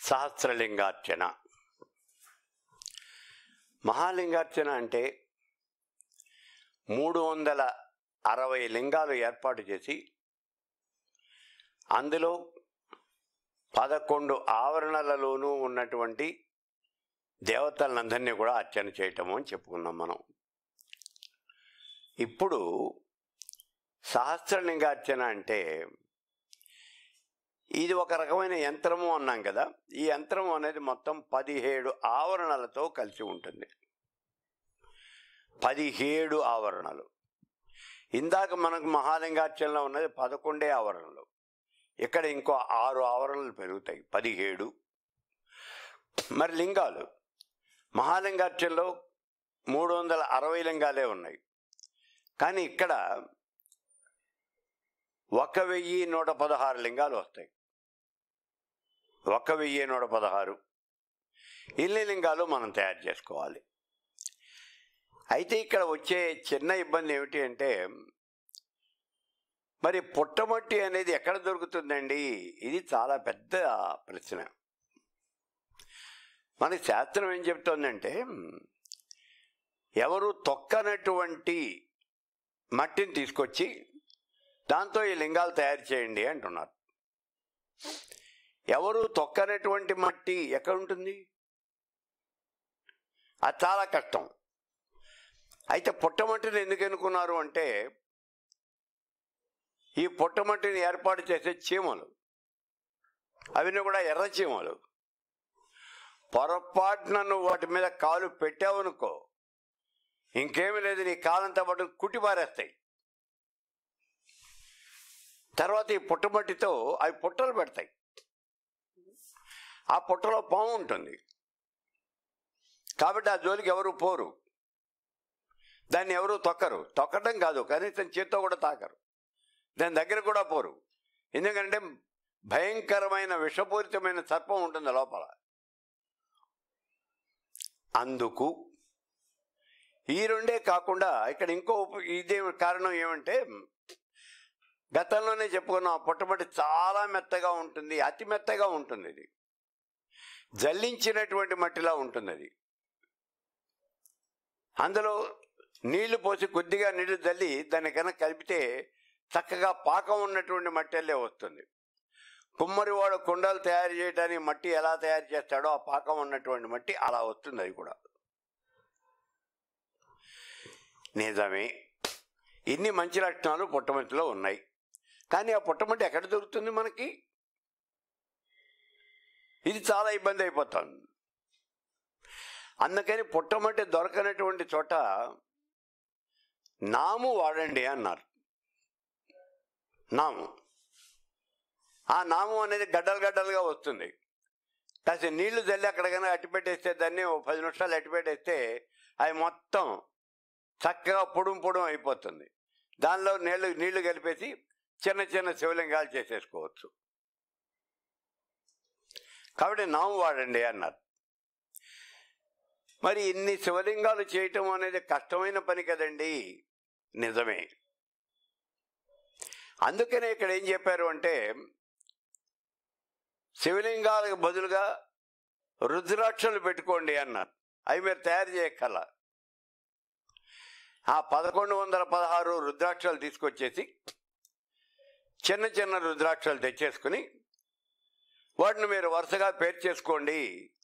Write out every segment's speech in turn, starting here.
సహస్రలింగార్చన మహాలింగార్చన అంటే మూడు వందల అరవై లింగాలు ఏర్పాటు చేసి అందులో పదకొండు ఆవరణలలోనూ ఉన్నటువంటి దేవతలందరినీ కూడా అర్చన చేయటము అని చెప్పుకున్నాం మనం ఇప్పుడు సహస్రలింగార్చన అంటే ఇది ఒక రకమైన యంత్రము అన్నాం కదా ఈ యంత్రం అనేది మొత్తం పదిహేడు ఆవరణలతో కలిసి ఉంటుంది పదిహేడు ఆవరణలు ఇందాక మనకు మహాలింగార్చనలో ఉన్నది పదకొండే ఆవరణలు ఇక్కడ ఇంకో ఆరు ఆవరణలు పెరుగుతాయి పదిహేడు మరి లింగాలు మహాలింగార్చనలో మూడు వందల అరవై లింగాలే ఉన్నాయి కానీ ఇక్కడ ఒక వెయ్యి నూట పదహారు లింగాలు వస్తాయి ఒక వెయ్యి నూట పదహారు ఇన్ని లింగాలు మనం తయారు చేసుకోవాలి అయితే ఇక్కడ వచ్చే చిన్న ఇబ్బంది ఏమిటి అంటే మరి పుట్టమట్టి అనేది ఎక్కడ దొరుకుతుందండి ఇది చాలా పెద్ద ప్రశ్న మన శాస్త్రం ఏం చెప్తోందంటే ఎవరు తొక్కనటువంటి మట్టిని తీసుకొచ్చి దాంతో ఈ లింగాలు తయారు చేయండి అంటున్నారు ఎవరు తొక్కనటువంటి మట్టి ఎక్కడ ఉంటుంది అది చాలా కష్టం అయితే పుట్టమట్టిని ఎందుకు ఎన్నుకున్నారు అంటే ఈ పుట్టమట్టిని ఏర్పాటు చేసే చీమలు అవన్నీ కూడా ఎర్ర చీమలు పొరపాటున నువ్వు వాటి మీద కాలు పెట్టావనుకో ఇంకేమీ లేదు నీ కాలంతో పాటు కుట్టి పారేస్తాయి తర్వాత ఈ పుట్టమట్టితో అవి పుట్టలు పెడతాయి ఆ పుట్టలో పాము ఉంటుంది కాబట్టి ఆ జోలికి ఎవరు పోరు దాన్ని ఎవరు తొక్కరు తొక్కడం కాదు కనీసం చేత్తో కూడా తాకరు దాని దగ్గర కూడా పోరు ఎందుకంటే భయంకరమైన విషపూరితమైన సర్పం ఉంటుంది లోపల అందుకు ఈ రెండే కాకుండా ఇక్కడ ఇంకో ఉప- ఇదే కారణం ఏమంటే గతంలోనే చెప్పుకున్నాం ఆ పుట్టమట్టి చాలా మెత్తగా ఉంటుంది అతి మెత్తగా ఉంటుంది ఇది జల్లించినటువంటి మట్టిలా ఉంటుంది అది అందులో నీళ్లు పోసి కొద్దిగా నీళ్లు జల్లి దాన్ని కనుక కలిపితే చక్కగా పాకం ఉన్నటువంటి మట్టెల్లే వస్తుంది కుమ్మరివాడు కుండలు తయారు చేయడానికి మట్టి ఎలా తయారు చేస్తాడో ఆ పాకం ఉన్నటువంటి మట్టి అలా వస్తుంది అది కూడా నిజమే ఇన్ని మంచి లక్షణాలు పుట్టమట్టిలో ఉన్నాయి కానీ ఆ పుట్టమట్టి ఎక్కడ దొరుకుతుంది మనకి ఇది చాలా ఇబ్బంది అయిపోతుంది అందుకని పుట్టమట్టి దొరకనటువంటి చోట నాము వాడండి అన్నారు నాము ఆ నాము అనేది గడ్డలు గడ్డలుగా వస్తుంది కాస్త నీళ్లు జల్లి అక్కడికైనా అట్టి పెట్టేస్తే దాన్ని ఓ పది నిమిషాలు అట్టి పెట్టేస్తే అవి మొత్తం చక్కగా పొడుం పొడుం అయిపోతుంది దానిలో నీళ్లు నీళ్లు కలిపేసి చిన్న చిన్న శివలింగాలు చేసేసుకోవచ్చు కాబట్టి నాము వాడండి అన్నారు మరి ఇన్ని శివలింగాలు చేయటం అనేది కష్టమైన పని కదండి నిజమే అందుకనే ఇక్కడ ఏం చెప్పారు అంటే శివలింగాలకు బదులుగా రుద్రాక్షలు పెట్టుకోండి అన్నారు అవి మీరు తయారు చేయక్కల ఆ పదకొండు వందల పదహారు రుద్రాక్షలు తీసుకొచ్చేసి చిన్న చిన్న రుద్రాక్షలు తెచ్చేసుకుని వాటిని మీరు వరుసగా పేరు చేసుకోండి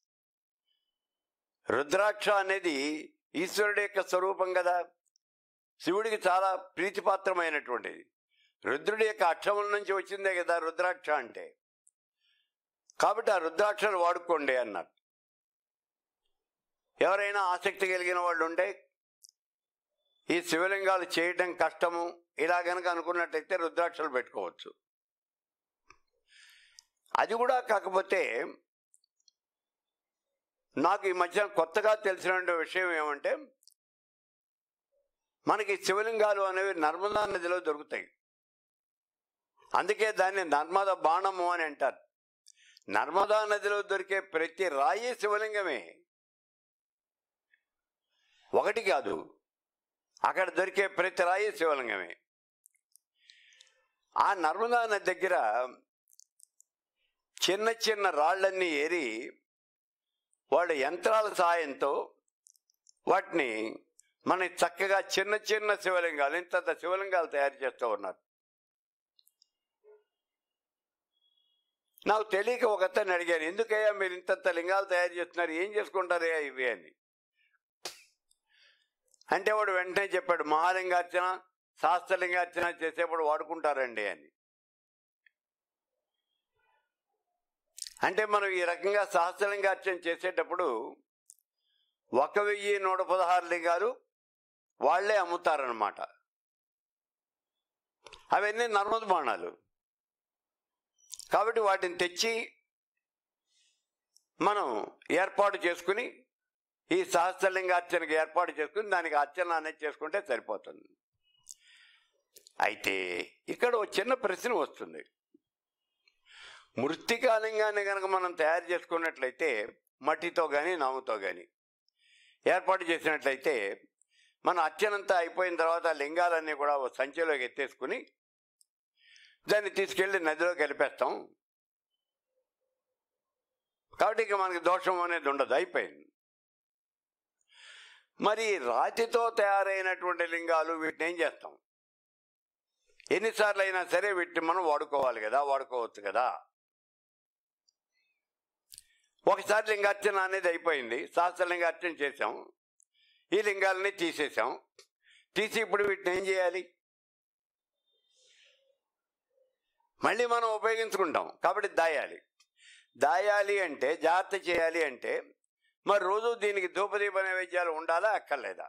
రుద్రాక్ష అనేది ఈశ్వరుడి యొక్క స్వరూపం కదా శివుడికి చాలా ప్రీతిపాత్రమైనటువంటిది రుద్రుడి యొక్క అక్షముల నుంచి వచ్చిందే కదా రుద్రాక్ష అంటే కాబట్టి ఆ రుద్రాక్షలు వాడుకోండి అన్నారు ఎవరైనా ఆసక్తి కలిగిన వాళ్ళు ఉంటే ఈ శివలింగాలు చేయటం కష్టము ఇలా గనక అనుకున్నట్టయితే రుద్రాక్షలు పెట్టుకోవచ్చు అది కూడా కాకపోతే నాకు ఈ మధ్య కొత్తగా తెలిసిన విషయం ఏమంటే మనకి శివలింగాలు అనేవి నర్మదా నదిలో దొరుకుతాయి అందుకే దాన్ని నర్మద బాణము అని అంటారు నర్మదా నదిలో దొరికే ప్రతి రాయి శివలింగమే ఒకటి కాదు అక్కడ దొరికే ప్రతి రాయి శివలింగమే ఆ నర్మదా నది దగ్గర చిన్న చిన్న రాళ్ళన్నీ ఏరి వాళ్ళ యంత్రాల సాయంతో వాటిని మనకి చక్కగా చిన్న చిన్న శివలింగాలు ఇంత శివలింగాలు తయారు చేస్తూ ఉన్నారు నాకు తెలియక ఒక అతన్ని అడిగాను ఎందుకయ్యా మీరు ఇంతంత లింగాలు తయారు చేస్తున్నారు ఏం చేసుకుంటారయ్యా ఇవి అని అంటే వాడు వెంటనే చెప్పాడు మహాలింగార్చన శాస్త్రలింగార్చన చేసేప్పుడు వాడుకుంటారండి అని అంటే మనం ఈ రకంగా సహస్రలింగార్చన చేసేటప్పుడు ఒక వెయ్యి నూట పదహారు లింగాలు వాళ్లే అమ్ముతారనమాట అవన్నీ నర్మద బాణాలు కాబట్టి వాటిని తెచ్చి మనం ఏర్పాటు చేసుకుని ఈ సహస్రలింగ అర్చనకి ఏర్పాటు చేసుకుని దానికి అర్చన అనేది చేసుకుంటే సరిపోతుంది అయితే ఇక్కడ ఒక చిన్న ప్రశ్న వస్తుంది మృత్తికాలింగాన్ని కనుక మనం తయారు చేసుకున్నట్లయితే మట్టితో కానీ నాముతో కానీ ఏర్పాటు చేసినట్లయితే మన అర్చనంతా అయిపోయిన తర్వాత ఆ లింగాలన్నీ కూడా ఓ సంచిలోకి ఎత్తేసుకుని దాన్ని తీసుకెళ్లి నదిలో కలిపేస్తాం కాబట్టి ఇక మనకి దోషం అనేది ఉండదు అయిపోయింది మరి రాతితో తయారైనటువంటి లింగాలు వీటిని ఏం చేస్తాం ఎన్నిసార్లు అయినా సరే వీటిని మనం వాడుకోవాలి కదా వాడుకోవచ్చు కదా ఒకసారి లింగార్చన అనేది అయిపోయింది శాస్త్ర లింగార్చన చేసాం ఈ లింగాలని తీసేసాం తీసి ఇప్పుడు వీటిని ఏం చేయాలి మళ్ళీ మనం ఉపయోగించుకుంటాం కాబట్టి దాయాలి దాయాలి అంటే జాగ్రత్త చేయాలి అంటే మరి రోజు దీనికి ధూపదీప నైవేద్యాలు ఉండాలా అక్కర్లేదా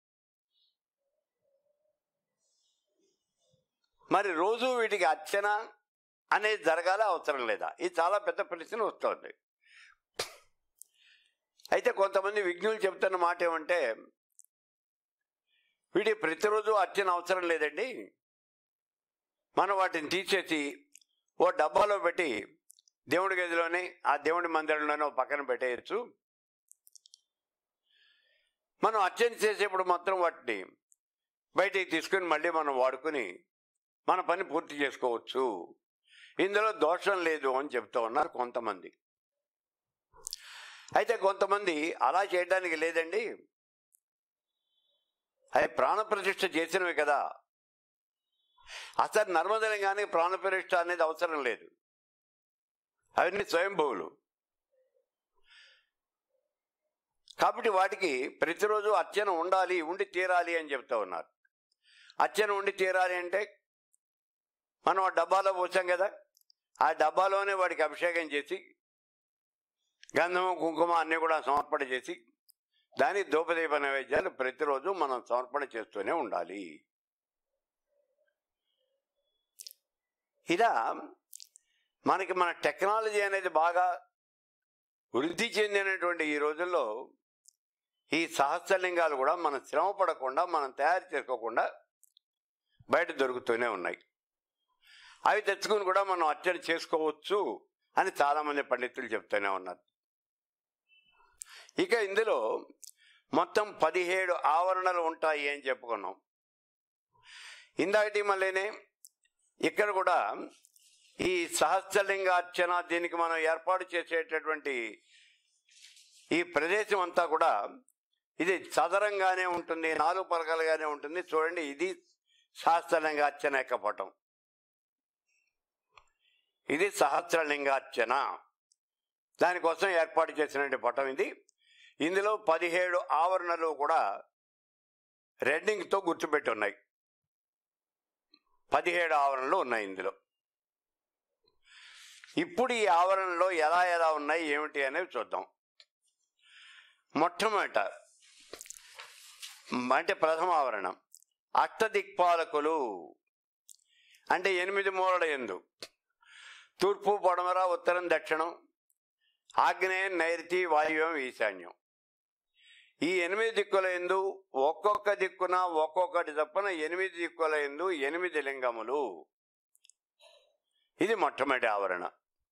మరి రోజు వీటికి అర్చన అనేది జరగాల అవసరం లేదా ఇది చాలా పెద్ద ప్రశ్న వస్తుంది అయితే కొంతమంది విజ్ఞులు చెప్తున్న మాట ఏమంటే వీటి ప్రతిరోజు అర్చన అవసరం లేదండి మనం వాటిని తీసేసి ఓ డబ్బాలో పెట్టి దేవుడి గదిలోనే ఆ దేవుడి మందిరంలోనే ఓ పక్కన పెట్టేయచ్చు మనం అర్చన చేసేప్పుడు మాత్రం వాటిని బయటికి తీసుకుని మళ్ళీ మనం వాడుకుని మన పని పూర్తి చేసుకోవచ్చు ఇందులో దోషం లేదు అని చెప్తూ ఉన్నారు కొంతమంది అయితే కొంతమంది అలా చేయడానికి లేదండి అవి ప్రాణప్రతిష్ఠ చేసినవి కదా అసలు నర్మదలింగానికి ప్రాణప్రతిష్ఠ అనేది అవసరం లేదు అవన్నీ స్వయంభువులు కాబట్టి వాటికి ప్రతిరోజు అర్చన ఉండాలి ఉండి తీరాలి అని చెప్తా ఉన్నారు అర్చన ఉండి తీరాలి అంటే మనం ఆ డబ్బాలో పోసాం కదా ఆ డబ్బాలోనే వాడికి అభిషేకం చేసి గంధము కుంకుమ అన్నీ కూడా సమర్పణ చేసి దాని ధూపదీప నైవేద్యాలు ప్రతిరోజు మనం సమర్పణ చేస్తూనే ఉండాలి ఇలా మనకి మన టెక్నాలజీ అనేది బాగా వృద్ధి చెందినటువంటి ఈ రోజుల్లో ఈ సహస్రలింగాలు కూడా మనం శ్రమ పడకుండా మనం తయారు చేసుకోకుండా బయట దొరుకుతూనే ఉన్నాయి అవి తెచ్చుకుని కూడా మనం అర్చన చేసుకోవచ్చు అని చాలామంది పండితులు చెప్తూనే ఉన్నారు ఇక ఇందులో మొత్తం పదిహేడు ఆవరణలు ఉంటాయి అని చెప్పుకున్నాం ఇందాకటి మళ్ళీనే ఇక్కడ కూడా ఈ సహస్రలింగ అర్చన దీనికి మనం ఏర్పాటు చేసేటటువంటి ఈ ప్రదేశం అంతా కూడా ఇది చదరంగానే ఉంటుంది నాలుగు పలకలుగానే ఉంటుంది చూడండి ఇది సహస్రలింగ అర్చన యొక్క పటం ఇది సహస్రలింగార్చన దానికోసం ఏర్పాటు చేసినటువంటి పటం ఇది ఇందులో పదిహేడు ఆవరణలు కూడా రెడ్డింగ్తో గుర్తుపెట్టి ఉన్నాయి పదిహేడు ఆవరణలు ఉన్నాయి ఇందులో ఇప్పుడు ఈ ఆవరణలో ఎలా ఎలా ఉన్నాయి ఏమిటి అనేవి చూద్దాం మొట్టమొదట అంటే ప్రథమ ఆవరణం అష్టదిక్పాలకులు అంటే ఎనిమిది మూలల ఎందు తూర్పు పడమర ఉత్తరం దక్షిణం ఆగ్నేయం నైరుతి వాయువ్యం ఈశాన్యం ఈ ఎనిమిది దిక్కుల ఎందు ఒక్కొక్క దిక్కున ఒక్కొక్కటి తప్పన ఎనిమిది దిక్కుల ఎందు ఎనిమిది లింగములు ఇది మొట్టమొదటి ఆవరణ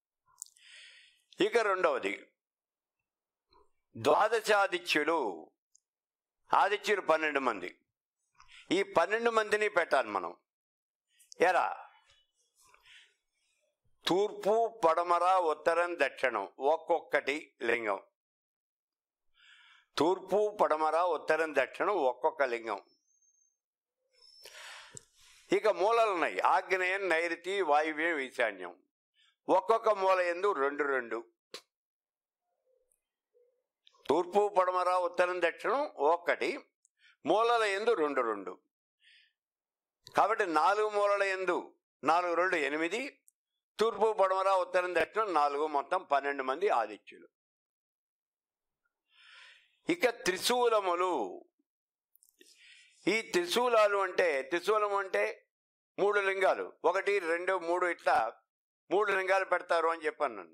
ఇక రెండవది ద్వాదశాదిత్యులు ఆదిత్యులు పన్నెండు మంది ఈ పన్నెండు మందిని పెట్టాలి మనం ఎరా తూర్పు పడమర ఉత్తరం దక్షిణం ఒక్కొక్కటి లింగం తూర్పు పడమర ఉత్తరం దక్షిణం ఒక్కొక్క లింగం ఇక మూలలు ఉన్నాయి ఆగ్నేయం నైరుతి వాయువ్యం ఈశాన్యం ఒక్కొక్క మూల ఎందు రెండు రెండు తూర్పు పడమర ఉత్తరం దక్షిణం ఒక్కటి మూలల ఎందు రెండు రెండు కాబట్టి నాలుగు మూలల ఎందు నాలుగు రెండు ఎనిమిది తూర్పు పడమర ఉత్తరం దక్షిణం నాలుగు మొత్తం పన్నెండు మంది ఆదిత్యులు ఇక త్రిశూలములు ఈ త్రిశూలాలు అంటే త్రిశూలం అంటే మూడు లింగాలు ఒకటి రెండు మూడు ఇట్లా మూడు లింగాలు పెడతారు అని చెప్పాను నన్ను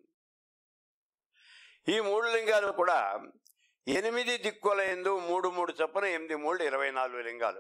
ఈ మూడు లింగాలు కూడా ఎనిమిది దిక్కుల ఎందు మూడు మూడు చొప్పున ఎనిమిది మూడు ఇరవై నాలుగు లింగాలు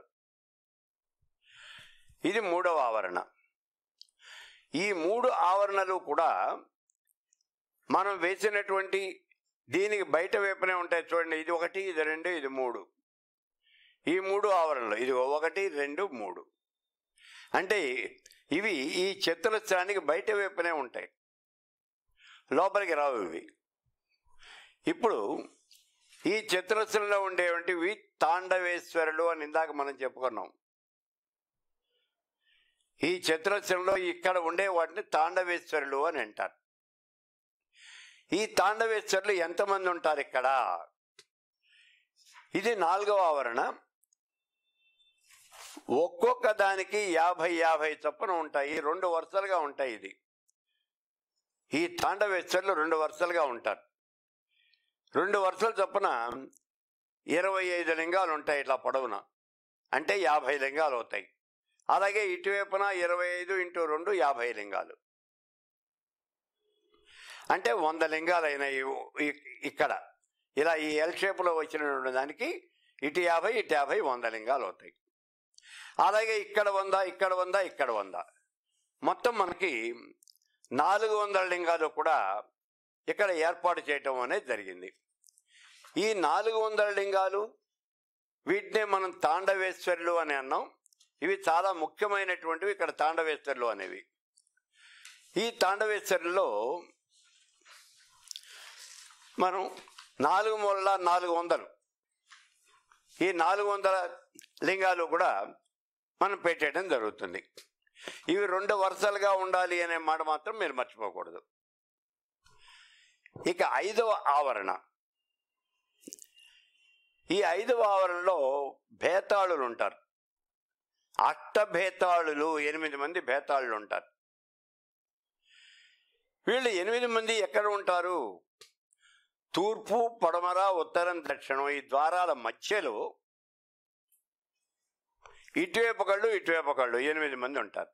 ఇది మూడవ ఆవరణ ఈ మూడు ఆవరణలు కూడా మనం వేసినటువంటి దీనికి బయట వైపునే ఉంటాయి చూడండి ఇది ఒకటి ఇది రెండు ఇది మూడు ఈ మూడు ఆవరణలు ఇది ఒకటి రెండు మూడు అంటే ఇవి ఈ చతురస్రానికి బయట వైపునే ఉంటాయి లోపలికి రావు ఇవి ఇప్పుడు ఈ చతురస్రంలో ఉండేవంటివి తాండవేశ్వరులు అని ఇందాక మనం చెప్పుకున్నాం ఈ చతురస్రంలో ఇక్కడ ఉండే వాటిని తాండవేశ్వరులు అని అంటారు ఈ తాండవేశ్వరులు ఎంతమంది ఉంటారు ఇక్కడ ఇది నాలుగవ ఆవరణ ఒక్కొక్క దానికి యాభై యాభై చొప్పున ఉంటాయి రెండు వరుసలుగా ఉంటాయి ఇది ఈ తాండవేశ్వరులు రెండు వరుసలుగా ఉంటారు రెండు వరుసల చొప్పున ఇరవై ఐదు లింగాలు ఉంటాయి ఇట్లా పొడవున అంటే యాభై లింగాలు అవుతాయి అలాగే ఇటువైపున ఇరవై ఐదు ఇంటూ రెండు యాభై లింగాలు అంటే వంద లింగాలు అయినాయి ఇ- ఇక్కడ ఇలా ఈ ఎల్ షేప్లో వచ్చినటువంటి దానికి ఇటు యాభై ఇటు యాభై వంద లింగాలు అవుతాయి అలాగే ఇక్కడ వంద ఇక్కడ వంద ఇక్కడ వంద మొత్తం మనకి నాలుగు వందల లింగాలు కూడా ఇక్కడ ఏర్పాటు చేయటం అనేది జరిగింది ఈ నాలుగు వందల లింగాలు వీటినే మనం తాండవేశ్వరులు అని అన్నాం ఇవి చాలా ముఖ్యమైనటువంటివి ఇక్కడ తాండవేశ్వరులు అనేవి ఈ తాండవేశ్వరుల్లో మనం నాలుగు మూలల నాలుగు వందలు ఈ నాలుగు వందల లింగాలు కూడా మనం పెట్టేయడం జరుగుతుంది ఇవి రెండు వరుసలుగా ఉండాలి అనే మాట మాత్రం మీరు మర్చిపోకూడదు ఇక ఐదవ ఆవరణ ఈ ఐదవ ఆవరణలో భేతాళులు ఉంటారు అష్టభేతాళులు ఎనిమిది మంది భేతాళులు ఉంటారు వీళ్ళు ఎనిమిది మంది ఎక్కడ ఉంటారు తూర్పు పడమర ఉత్తరం దక్షిణం ఈ ద్వారాల మధ్యలో ఇటువైపు ఒకళ్ళు ఇటువైపు ఒకళ్ళు ఎనిమిది మంది ఉంటారు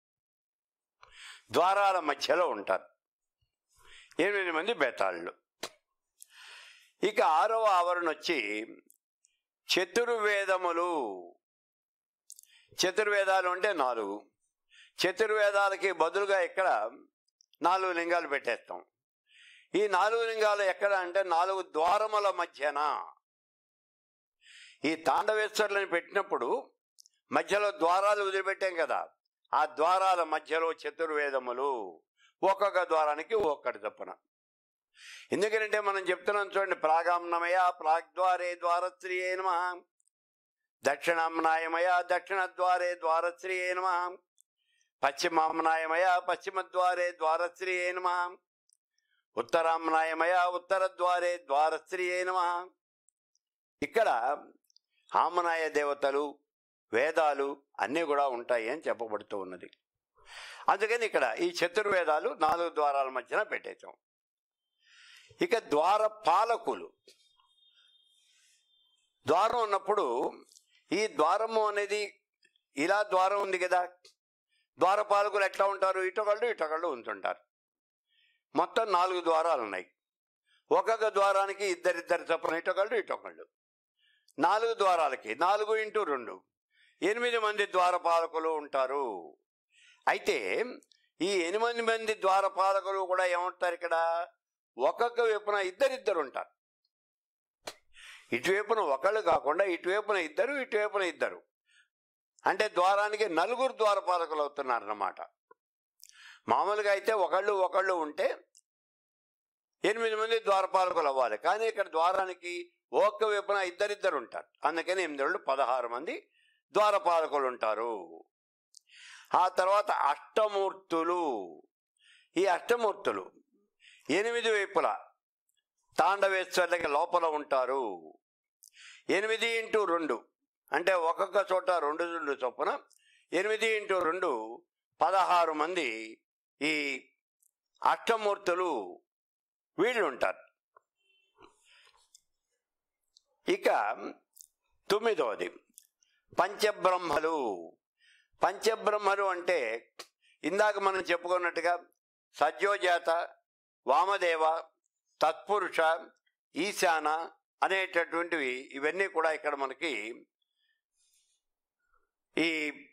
ద్వారాల మధ్యలో ఉంటారు ఎనిమిది మంది బేతాళ్ళు ఇక ఆరవ ఆవరణ వచ్చి చతుర్వేదములు చతుర్వేదాలు అంటే నాలుగు చతుర్వేదాలకి బదులుగా ఇక్కడ నాలుగు లింగాలు పెట్టేస్తాం ఈ నాలుగు లింగాలు ఎక్కడ అంటే నాలుగు ద్వారముల మధ్యన ఈ తాండవేశ్వరులను పెట్టినప్పుడు మధ్యలో ద్వారాలు వదిలిపెట్టాం కదా ఆ ద్వారాల మధ్యలో చతుర్వేదములు ఒక్కొక్క ద్వారానికి ఒక్కటి తప్పున ఎందుకంటే మనం చెప్తున్నాం చూడండి ప్రాగామ్నమయ ప్రాగ్ద్వారే ద్వారశ్రీయే నమ దక్షిణామ్నాయమయ దక్షిణ ద్వారే ద్వారశ్రీయే నమ పశ్చిమామ్నాయమయ పశ్చిమ ద్వారే ద్వారశ్రీయే నమ ఉత్తరామ్నాయమయ ఉత్తర ద్వారే ద్వారశ్రీయే నమ ఇక్కడ ఆమనాయ దేవతలు వేదాలు అన్నీ కూడా ఉంటాయి అని చెప్పబడుతూ ఉన్నది అందుకని ఇక్కడ ఈ చతుర్వేదాలు నాలుగు ద్వారాల మధ్యన పెట్టేశాం ఇక ద్వార పాలకులు ద్వారం ఉన్నప్పుడు ఈ ద్వారము అనేది ఇలా ద్వారం ఉంది కదా ద్వారపాలకులు ఎట్లా ఉంటారు ఇటొకళ్ళు ఇటొకళ్ళు ఉంటుంటారు మొత్తం నాలుగు ద్వారాలు ఉన్నాయి ఒక్కొక్క ద్వారానికి ఇద్దరిద్దరు చొప్పున ఇటొకళ్ళు ఇటొకళ్ళు నాలుగు ద్వారాలకి నాలుగు ఇంటూ రెండు ఎనిమిది మంది ద్వారపాలకులు ఉంటారు అయితే ఈ ఎనిమిది మంది ద్వారపాలకులు కూడా ఏమంటారు ఇక్కడ ఒక్కొక్క వైపున ఇద్దరిద్దరు ఉంటారు ఇటువైపున ఒకళ్ళు కాకుండా ఇటువైపున ఇద్దరు ఇటువైపున ఇద్దరు అంటే ద్వారానికి నలుగురు ద్వారపాలకులు అవుతున్నారు అన్నమాట మామూలుగా అయితే ఒకళ్ళు ఒకళ్ళు ఉంటే ఎనిమిది మంది ద్వారపాలకులు అవ్వాలి కానీ ఇక్కడ ద్వారానికి ఒక్క వైపున ఇద్దరిద్దరు ఉంటారు అందుకని ఎనిమిది వాళ్ళు పదహారు మంది ద్వారపాలకులు ఉంటారు ఆ తర్వాత అష్టమూర్తులు ఈ అష్టమూర్తులు ఎనిమిది వైపుల తాండవేశ్వర్లకి లోపల ఉంటారు ఎనిమిది ఇంటూ రెండు అంటే ఒక్కొక్క చోట రెండు రెండు చొప్పున ఎనిమిది ఇంటూ రెండు పదహారు మంది ఈ అష్టమూర్తులు వీళ్ళు ఉంటారు ఇక తొమ్మిదవది పంచబ్రహ్మలు పంచబ్రహ్మలు అంటే ఇందాక మనం చెప్పుకున్నట్టుగా సజ్జోజాత వామదేవ తత్పురుష ఈశాన అనేటటువంటివి ఇవన్నీ కూడా ఇక్కడ మనకి ఈ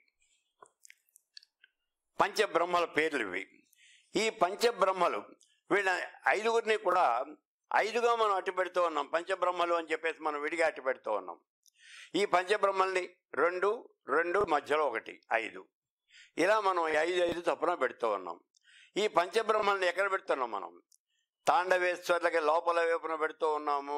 పంచబ్రహ్మల పేర్లు ఇవి ఈ పంచబ్రహ్మలు వీళ్ళ ఐదుగురిని కూడా ఐదుగా మనం అట్టి పెడుతూ ఉన్నాం పంచబ్రహ్మలు అని చెప్పేసి మనం విడిగా అట్టి పెడుతూ ఉన్నాం ఈ పంచబ్రహ్మల్ని రెండు రెండు మధ్యలో ఒకటి ఐదు ఇలా మనం ఐదు ఐదు చొప్పున పెడుతూ ఉన్నాం ఈ పంచబ్రహ్మల్ని ఎక్కడ పెడుతున్నాం మనం తాండవేశ్వర్లకి లోపల వైపున పెడుతూ ఉన్నాము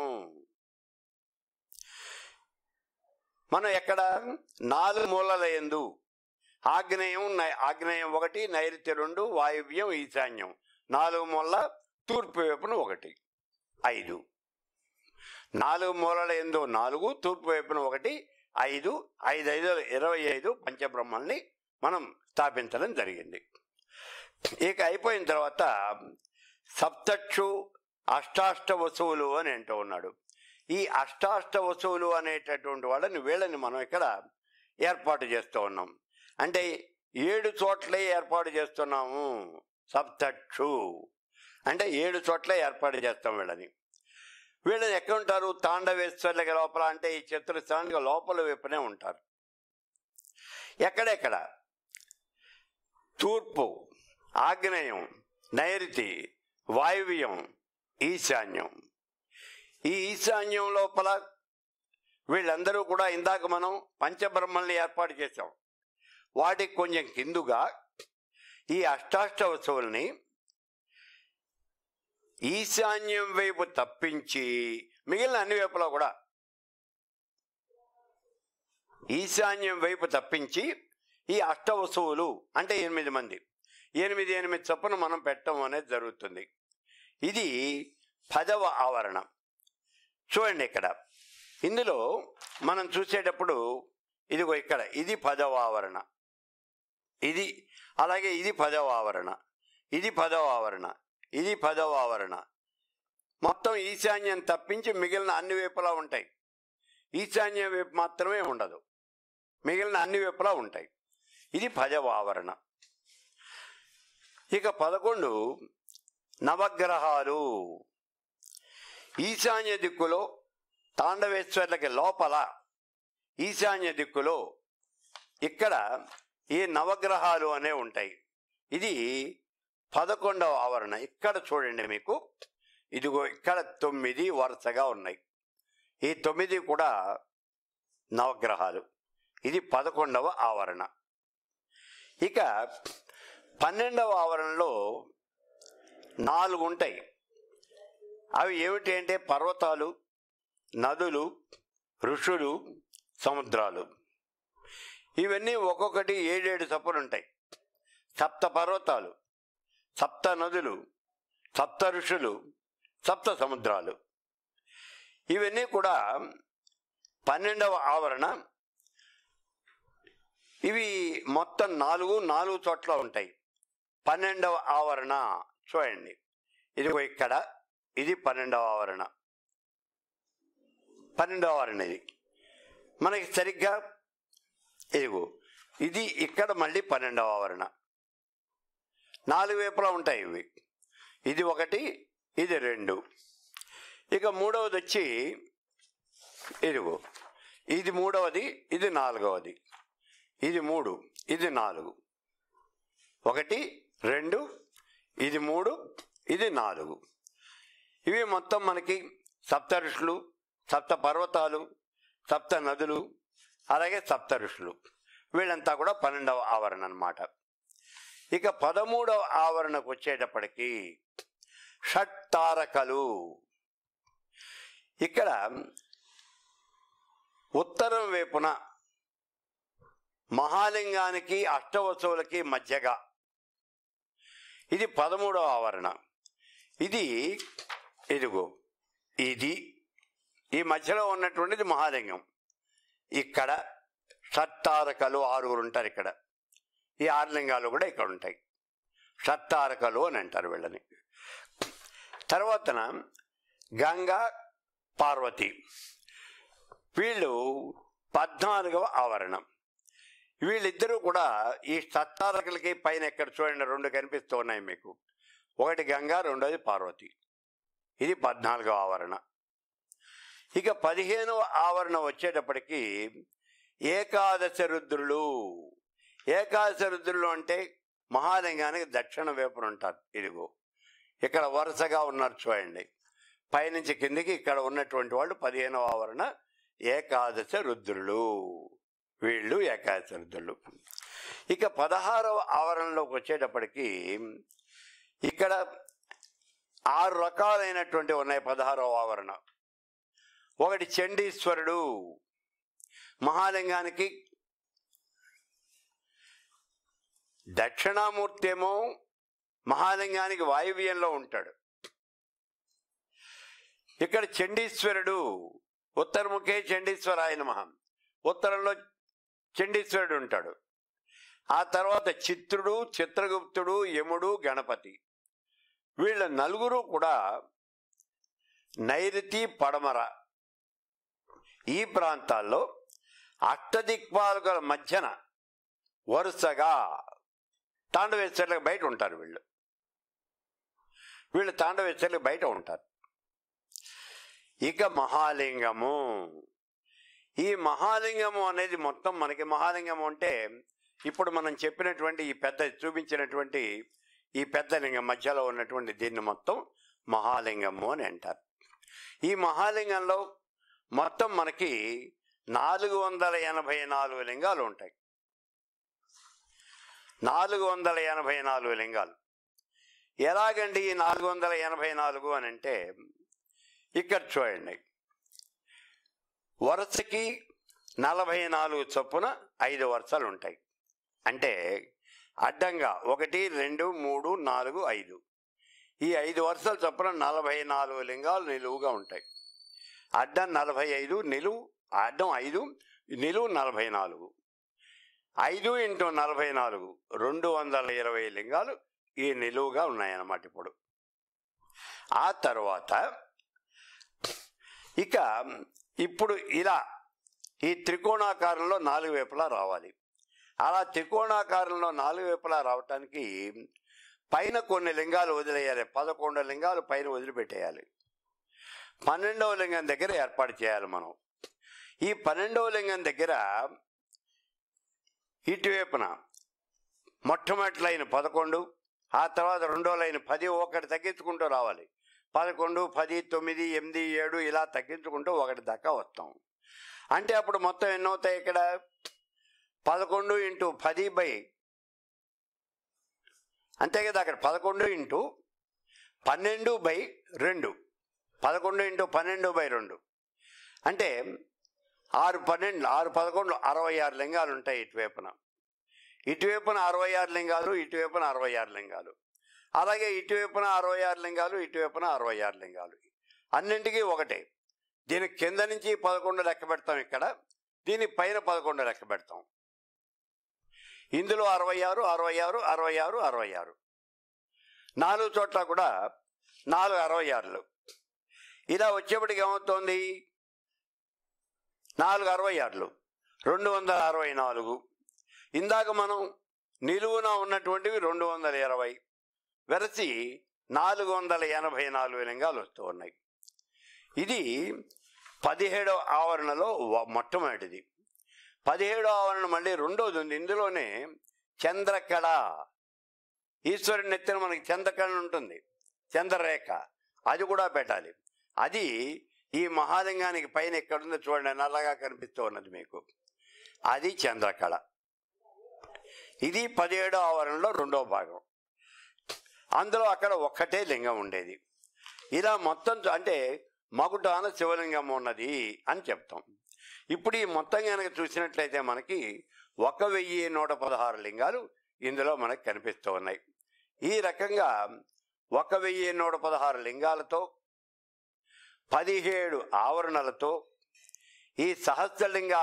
మనం ఎక్కడ నాలుగు మూలల ఎందు ఆగ్నేయం నై- ఆగ్నేయం ఒకటి నైరుతి రెండు వాయువ్యం ఈశాన్యం నాలుగు మూల తూర్పు వైపున ఒకటి ఐదు నాలుగు మూలల ఎందు నాలుగు తూర్పు వైపున ఒకటి ఐదు ఐదు ఐదు ఇరవై ఐదు పంచబ్రహ్మల్ని మనం స్థాపించడం జరిగింది ఇక అయిపోయిన తర్వాత సప్తక్షు అష్టాష్ట వసువులు అని అంటూ ఉన్నాడు ఈ అష్టాష్ట వసువులు అనేటటువంటి వాళ్ళని వీళ్ళని మనం ఇక్కడ ఏర్పాటు చేస్తూ ఉన్నాం అంటే ఏడు చోట్లే ఏర్పాటు చేస్తున్నాము సప్తక్షు అంటే ఏడు చోట్లే ఏర్పాటు చేస్తాం వీళ్ళని వీళ్ళని ఎక్కడ ఉంటారు తాండవేశ్వర్లకి లోపల అంటే ఈ చతురస్థానానికి లోపల వైపునే ఉంటారు ఎక్కడెక్కడ తూర్పు ఆగ్నేయం నైరుతి వాయువ్యం ఈశాన్యం ఈ ఈశాన్యం లోపల వీళ్ళందరూ కూడా ఇందాక మనం పంచబ్రహ్మల్ని ఏర్పాటు చేశాం వాటికి కొంచెం కిందుగా ఈ అష్టాష్ట వస్తువుల్ని ఈశాన్యం వైపు తప్పించి మిగిలిన అన్ని వైపులా కూడా ఈశాన్యం వైపు తప్పించి ఈ అష్ట వస్తువులు అంటే ఎనిమిది మంది ఎనిమిది ఎనిమిది చొప్పున మనం పెట్టడం అనేది జరుగుతుంది ఇది పదవ ఆవరణ చూడండి ఇక్కడ ఇందులో మనం చూసేటప్పుడు ఇదిగో ఇక్కడ ఇది పదవ ఆవరణ ఇది అలాగే ఇది పదవ ఆవరణ ఇది పదవ ఆవరణ ఇది పదవ ఆవరణ మొత్తం ఈశాన్యం తప్పించి మిగిలిన అన్ని వైపులా ఉంటాయి ఈశాన్యం వైపు మాత్రమే ఉండదు మిగిలిన అన్ని వైపులా ఉంటాయి ఇది పదవ ఆవరణ ఇక పదకొండు నవగ్రహాలు ఈశాన్య దిక్కులో తాండవేశ్వర్లకి లోపల ఈశాన్య దిక్కులో ఇక్కడ ఈ నవగ్రహాలు అనే ఉంటాయి ఇది పదకొండవ ఆవరణ ఇక్కడ చూడండి మీకు ఇదిగో ఇక్కడ తొమ్మిది వరుసగా ఉన్నాయి ఈ తొమ్మిది కూడా నవగ్రహాలు ఇది పదకొండవ ఆవరణ ఇక పన్నెండవ ఆవరణలో నాలుగు ఉంటాయి అవి ఏమిటి అంటే పర్వతాలు నదులు ఋషులు సముద్రాలు ఇవన్నీ ఒక్కొక్కటి ఏడేడు చప్పులు ఉంటాయి సప్త పర్వతాలు సప్త నదులు సప్త ఋషులు సప్త సముద్రాలు ఇవన్నీ కూడా పన్నెండవ ఆవరణ ఇవి మొత్తం నాలుగు నాలుగు చోట్ల ఉంటాయి పన్నెండవ ఆవరణ చూడండి ఇదిగో ఇక్కడ ఇది పన్నెండవ ఆవరణ పన్నెండవ ఆవరణ ఇది మనకి సరిగ్గా ఇదిగో ఇది ఇక్కడ మళ్ళీ పన్నెండవ ఆవరణ నాలుగు వైపులా ఉంటాయి ఇవి ఇది ఒకటి ఇది రెండు ఇక మూడవది వచ్చి ఇదిగో ఇది మూడవది ఇది నాలుగవది ఇది మూడు ఇది నాలుగు ఒకటి రెండు ఇది మూడు ఇది నాలుగు ఇవి మొత్తం మనకి సప్త ఋషులు సప్త పర్వతాలు సప్త నదులు అలాగే సప్త ఋషులు వీళ్ళంతా కూడా పన్నెండవ ఆవరణ అన్నమాట ఇక పదమూడవ ఆవరణకు వచ్చేటప్పటికి షట్ తారకలు ఇక్కడ ఉత్తరం వైపున మహాలింగానికి అష్టవసువులకి మధ్యగా ఇది పదమూడవ ఆవరణ ఇది ఇదిగో ఇది ఈ మధ్యలో ఉన్నటువంటిది మహాలింగం ఇక్కడ షట్టారకలు ఆరుగురు ఉంటారు ఇక్కడ ఈ ఆరు లింగాలు కూడా ఇక్కడ ఉంటాయి షట్టారకలు అని అంటారు వీళ్ళని తర్వాతన గంగా పార్వతి వీళ్ళు పద్నాలుగవ ఆవరణం వీళ్ళిద్దరూ కూడా ఈ సత్తారకులకి పైన ఎక్కడ చూడండి రెండు కనిపిస్తూ ఉన్నాయి మీకు ఒకటి గంగా రెండోది పార్వతి ఇది పద్నాలుగవ ఆవరణ ఇక పదిహేనవ ఆవరణ వచ్చేటప్పటికి ఏకాదశ రుద్రులు ఏకాదశ రుద్రులు అంటే మహాలింగానికి దక్షిణ వైపున ఉంటారు ఇదిగో ఇక్కడ వరుసగా ఉన్నారు చూడండి పైనుంచి కిందికి ఇక్కడ ఉన్నటువంటి వాళ్ళు పదిహేనవ ఆవరణ ఏకాదశ రుద్రులు వీళ్ళు ఏకాదశ రుద్రులు ఇక పదహారవ ఆవరణలోకి వచ్చేటప్పటికి ఇక్కడ ఆరు రకాలైనటువంటి ఉన్నాయి పదహారవ ఆవరణ ఒకటి చండీశ్వరుడు మహాలింగానికి దక్షిణామూర్తి ఏమో మహాలింగానికి వాయువ్యంలో ఉంటాడు ఇక్కడ చండీశ్వరుడు ఉత్తరముఖే చండీశ్వరాయ నమః ఉత్తరంలో చండీశ్వరుడు ఉంటాడు ఆ తర్వాత చిత్రుడు చిత్రగుప్తుడు యముడు గణపతి వీళ్ళ నలుగురు కూడా నైరుతి పడమర ఈ ప్రాంతాల్లో అష్టదిక్పాలకుల మధ్యన వరుసగా తాండవేశ్వర్లకు బయట ఉంటారు వీళ్ళు వీళ్ళు తాండవేశ్వర్లకు బయట ఉంటారు ఇక మహాలింగము ఈ మహాలింగము అనేది మొత్తం మనకి మహాలింగము అంటే ఇప్పుడు మనం చెప్పినటువంటి ఈ పెద్ద చూపించినటువంటి ఈ పెద్ద లింగం మధ్యలో ఉన్నటువంటి దీన్ని మొత్తం మహాలింగము అని అంటారు ఈ మహాలింగంలో మొత్తం మనకి నాలుగు వందల ఎనభై నాలుగు లింగాలు ఉంటాయి నాలుగు వందల ఎనభై నాలుగు లింగాలు ఎలాగండి ఈ నాలుగు వందల ఎనభై నాలుగు అని అంటే ఇక్కడ చూడండి వరుసకి నలభై నాలుగు చొప్పున ఐదు వరుసలు ఉంటాయి అంటే అడ్డంగా ఒకటి రెండు మూడు నాలుగు ఐదు ఈ ఐదు వరుసల చొప్పున నలభై నాలుగు లింగాలు నిలువుగా ఉంటాయి అడ్డం నలభై ఐదు నిలువు అడ్డం ఐదు నిలువు నలభై నాలుగు ఐదు ఇంటూ నలభై నాలుగు రెండు వందల ఇరవై లింగాలు ఈ నిలువుగా ఉన్నాయన్నమాట ఇప్పుడు ఆ తర్వాత ఇక ఇప్పుడు ఇలా ఈ త్రికోణాకారంలో నాలుగు వైపులా రావాలి అలా త్రికోణాకారంలో నాలుగు వైపులా రావటానికి పైన కొన్ని లింగాలు వదిలేయాలి పదకొండు లింగాలు పైన వదిలిపెట్టేయాలి పన్నెండవ లింగం దగ్గర ఏర్పాటు చేయాలి మనం ఈ పన్నెండవ లింగం దగ్గర ఇటువైపున మొట్టమొదటి లైన్ పదకొండు ఆ తర్వాత రెండో లైన్ పది ఒకటి తగ్గించుకుంటూ రావాలి పదకొండు పది తొమ్మిది ఎనిమిది ఏడు ఇలా తగ్గించుకుంటూ ఒకటి దాకా వస్తాం అంటే అప్పుడు మొత్తం ఎన్నవుతాయి ఇక్కడ పదకొండు ఇంటూ పది బై అంతే కదా అక్కడ పదకొండు ఇంటూ పన్నెండు బై రెండు పదకొండు ఇంటూ పన్నెండు బై రెండు అంటే ఆరు పన్నెండు ఆరు పదకొండు అరవై ఆరు లింగాలు ఉంటాయి ఇటువైపున ఇటువైపున అరవై ఆరు లింగాలు ఇటువైపున అరవై ఆరు లింగాలు అలాగే ఇటువైపున అరవై ఆరు లింగాలు ఇటువైపున అరవై ఆరు లింగాలు అన్నింటికీ ఒకటే దీని కింద నుంచి పదకొండు లెక్క పెడతాం ఇక్కడ దీని పైన పదకొండు లెక్క పెడతాం ఇందులో అరవై ఆరు అరవై ఆరు అరవై ఆరు అరవై ఆరు నాలుగు చోట్ల కూడా నాలుగు అరవై ఆరులు ఇలా వచ్చేప్పటికి ఏమవుతోంది నాలుగు అరవై ఆరులు రెండు వందల అరవై నాలుగు ఇందాక మనం నిలువున ఉన్నటువంటివి రెండు వందల ఇరవై వెరసి నాలుగు వందల ఎనభై నాలుగు లింగాలు వస్తూ ఉన్నాయి ఇది పదిహేడవ ఆవరణలో వ- మొట్టమొదటిది పదిహేడవ ఆవరణ మళ్ళీ రెండోది ఉంది ఇందులోనే చంద్రకళ ఈశ్వరుని నెత్తిన మనకి చంద్రకళ ఉంటుంది చంద్రరేఖ అది కూడా పెట్టాలి అది ఈ మహాలింగానికి పైన ఎక్కడుందో చూడండి నల్లగా కనిపిస్తూ ఉన్నది మీకు అది చంద్రకళ ఇది పదిహేడో ఆవరణలో రెండో భాగం అందులో అక్కడ ఒక్కటే లింగం ఉండేది ఇలా మొత్తం చూ- అంటే మగుటాన శివలింగం ఉన్నది అని చెప్తాం ఇప్పుడు ఈ మొత్తం కనుక చూసినట్లయితే మనకి ఒక వెయ్యి నూట పదహారు లింగాలు ఇందులో మనకు కనిపిస్తూ ఉన్నాయి ఈ రకంగా ఒక వెయ్యి నూట పదహారు లింగాలతో పదిహేడు ఆవరణలతో ఈ సహస్రలింగ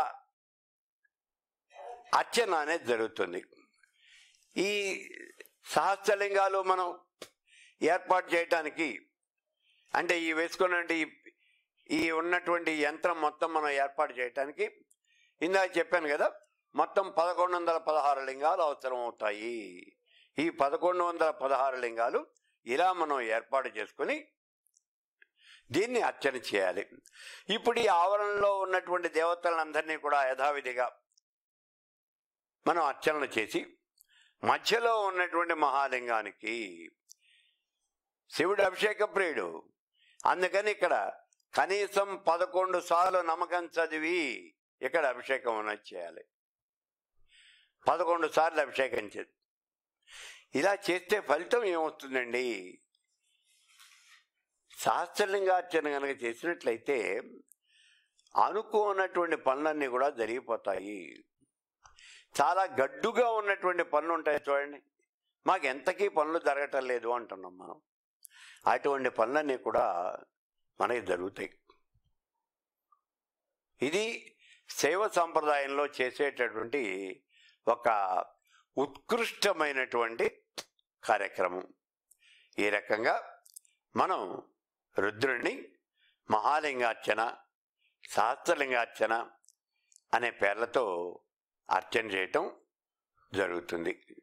అర్చన అనేది జరుగుతుంది ఈ సహస్రలింగాలు మనం ఏర్పాటు చేయటానికి అంటే ఈ వేసుకున్నటువంటి ఈ- ఈ ఉన్నటువంటి యంత్రం మొత్తం మనం ఏర్పాటు చేయటానికి ఇందాక చెప్పాను కదా మొత్తం పదకొండు వందల పదహారు లింగాలు అవసరం అవుతాయి ఈ పదకొండు వందల పదహారు లింగాలు ఇలా మనం ఏర్పాటు చేసుకుని దీన్ని అర్చన చేయాలి ఇప్పుడు ఈ ఆవరణలో ఉన్నటువంటి దేవతలందరినీ కూడా యథావిధిగా మనం అర్చనలు చేసి మధ్యలో ఉన్నటువంటి మహాలింగానికి శివుడు అభిషేక ప్రియుడు అందుకని ఇక్కడ కనీసం పదకొండు సార్లు నమ్మకం చదివి ఇక్కడ అభిషేకం అనేది చేయాలి పదకొండు సార్లు అభిషేకం చేసి ఇలా చేస్తే ఫలితం ఏమొస్తుందండి సహస్రలింగార్చన కనుక చేసినట్లయితే అనుకోనటువంటి పనులన్నీ కూడా జరిగిపోతాయి చాలా గడ్డుగా ఉన్నటువంటి పనులు ఉంటాయి చూడండి మాకు ఎంతకీ పనులు జరగటం లేదు అంటున్నాం మనం అటువంటి పనులన్నీ కూడా మనకి జరుగుతాయి ఇది శైవ సంప్రదాయంలో చేసేటటువంటి ఒక ఉత్కృష్టమైనటువంటి కార్యక్రమం ఈ రకంగా మనం రుద్రుడిని మహాలింగార్చన సహస్రలింగార్చన అనే పేర్లతో అర్చన చేయటం జరుగుతుంది